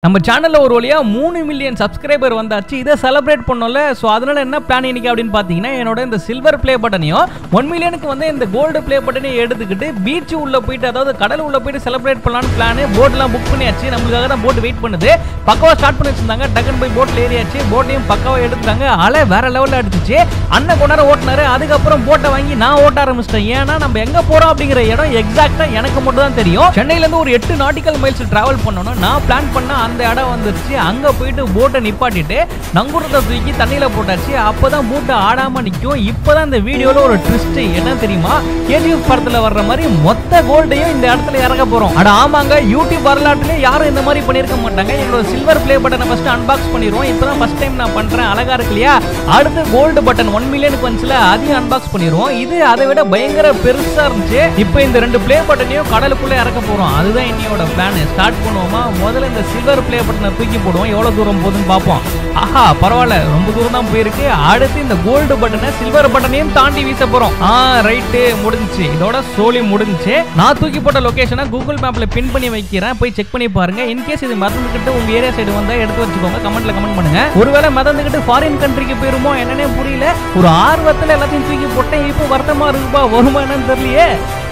நம்ம சேனல்ல ஒரு வழியா மூணு மில்லியன் சப்ஸ்கிரைபர் வந்தாச்சு இதை செலிப்ரேட் பண்ணோம்ல ஸோ அதனால என்ன பிளான் இன்னைக்கு அப்படின்னு பார்த்தீங்கன்னா என்னோட இந்த சில்வர் ப்ளே பட்டனையும் ஒன் மில்லியனுக்கு வந்து இந்த கோல்டு ப்ளே பட்டனையும் எடுத்துக்கிட்டு பீச் உள்ள போயிட்டு அதாவது கடல் உள்ள போயிட்டு செலிப்ரேட் பண்ணலாம்னு பிளான் போட்லாம் புக் பண்ணியாச்சு நம்மளுக்காக தான் போட் வெயிட் பண்ணுது பக்காவா ஸ்டார்ட் பண்ணி வச்சிருந்தாங்க டக்குன்னு போய் போட்ல ஏறியாச்சு போட்டையும் பக்காவா எடுத்துட்டாங்க அலை வேற லெவல்ல அடிச்சிச்சு அண்ணன் கொண்டாட ஓட்டினாரு அதுக்கப்புறம் போட்டை வாங்கி நான் ஓட்ட ஆரம்பிச்சிட்டேன் ஏன்னா நம்ம எங்க போறோம் அப்படிங்கிற இடம் எக்ஸாக்டா எனக்கு மட்டும் தான் தெரியும் சென்னையில இருந்து ஒரு எட்டு நாட்டிக்கல் மைல்ஸ் டிராவல் பண்ணணும் நான் பிளான் பண்ண அந்த இடம் வந்துருச்சு அங்க போயிட்டு போட்டை நிப்பாட்டிட்டு நங்குரத்தை தூக்கி தண்ணியில போட்டாச்சு அப்பதான் போட்டு ஆடாம நிக்கும் இப்பதான் இந்த வீடியோல ஒரு ட்விஸ்ட் என்ன தெரியுமா கேஜிஎஃப் படத்துல வர்ற மாதிரி மொத்த கோல்டையும் இந்த இடத்துல இறக்க போறோம் அட ஆமாங்க யூடியூப் வரலாற்றுல யாரும் இந்த மாதிரி பண்ணிருக்க மாட்டாங்க என்னோட சில்வர் ப்ளே பட்டனை ஃபர்ஸ்ட் அன்பாக்ஸ் பண்ணிடுவோம் இப்பதான் ஃபர்ஸ்ட் டைம் நான் பண்றேன் அழகா இருக்கு இல்லையா அடுத்து கோல்டு பட்டன் ஒன் மில்லியனுக்கு வந்துச்சுல அதையும் அன்பாக்ஸ் பண்ணிடுவோம் இது அதை விட பயங்கர பெருசா இருந்துச்சு இப்போ இந்த ரெண்டு ப்ளே பட்டனையும் கடலுக்குள்ள இறக்க போறோம் அதுதான் என்னையோட பிளான் ஸ்டார்ட் பண்ணுவோமா முதல்ல இந்த சில்வர் ப்ளே பட்டனை தூக்கி போடுவோம் எவ்வளவு தூரம் போகுதுன்னு பார்ப்போம் ஆஹா பரவாயில்ல ரொம்ப தூரம் தான் போயிருக்கு அடுத்து இந்த கோல்டு பட்டனை சில்வர் பட்டனையும் தாண்டி வீச போறோம் ஆ ரைட்டு முடிஞ்சுச்சு இதோட சோலி முடிஞ்சுச்சு நான் தூக்கி போட்ட லொகேஷனை கூகுள் மேப்ல பின் பண்ணி வைக்கிறேன் போய் செக் பண்ணி பாருங்க இன்கேஸ் இது மறந்துக்கிட்டு உங்க ஏரியா சைடு வந்தா எடுத்து வச்சுக்கோங்க கமெண்ட்ல கமெண்ட் பண்ணுங்க ஒருவேளை மறந்துக்கிட்டு ஃபாரின் கண்ட்ரிக்கு போயிருமோ என்னன்னே புரியல ஒரு ஆர்வத்துல எல்லாத்தையும் தூக்கி போட்டேன் இப்போ வருத்தமா இருக்குப்பா வருமா என்னன்னு தெரியலையே